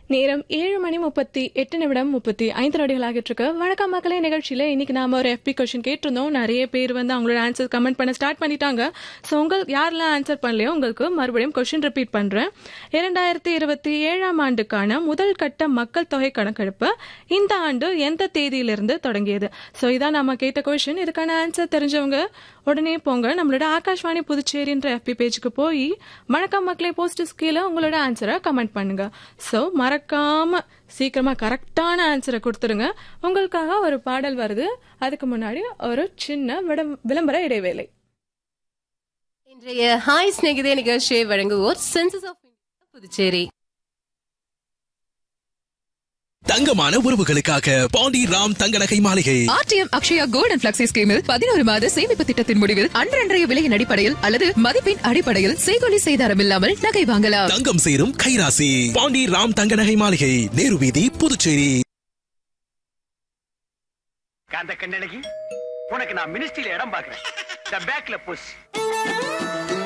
நேரம் ஏழு மணி முப்பத்தி எட்டு நிமிடம் முப்பத்தி ஐந்து நொடிகள் ஆகிட்டு இருக்கு வணக்கம் மக்களே நிகழ்ச்சியில இன்னைக்கு நாம ஒரு எஃபி கொஸ்டின் கேட்டிருந்தோம் நிறைய பேர் வந்து அவங்களோட ஆன்சர் கமெண்ட் பண்ண ஸ்டார்ட் பண்ணிட்டாங்க ஸோ உங்கள் யாரெல்லாம் ஆன்சர் பண்ணலையோ உங்களுக்கு மறுபடியும் கொஸ்டின் ரிப்பீட் பண்றேன் இரண்டாயிரத்தி இருபத்தி ஏழாம் ஆண்டுக்கான முதல் கட்ட மக்கள் தொகை கணக்கெடுப்பு இந்த ஆண்டு எந்த தேதியிலிருந்து தொடங்கியது ஸோ இதான் நாம கேட்ட கொஸ்டின் இதுக்கான ஆன்சர் தெரிஞ்சவங்க உடனே போங்க நம்மளோட ஆகாஷ்வாணி புதுச்சேரின்ற எஃபி பேஜுக்கு போய் வணக்கம் மக்களே போஸ்டர்ஸ் கீழே உங்களோட ஆன்சரை கமெண்ட் பண்ணுங்க ஸோ மறக்காம சீக்கிரமா கரெக்டான ஆன்சரை கொடுத்துருங்க உங்களுக்காக ஒரு பாடல் வருது அதுக்கு முன்னாடி ஒரு சின்ன விடம்- விளம்பர இடைவேளை இன்றைய ஹாய் ஸ்நேகிதே நிகழ்ச்சியை வழங்குவோர் சென்சஸ் ஆஃப் இந்தியா புதுச்சேரி தங்கமான உறவுகளுக்காக பாண்டி ராம் தங்கநகை மாளிகை RTM Akshaya gold and flexi ஸ்கீமில் பதினோரு மாத சேமிப்பு திட்டத்தின் முடிவில் அன்றன்றைய விலையின் அடிப்படையில் அல்லது மதிப்பின் அடிப்படையில் செய்கொலி செய்தாரம் இல்லாமல் நகை வாங்கலாம் தங்கம் சேரும் கைராசி பாண்டி ராம் தங்கநகை மாளிகை நேரு வீதி புதுச்சேரி காந்த கண்ணழகி உனக்கு நான் மினிஸ்ட்ரியில இடம் பாக்குறேன் த பேக்ல புஷ்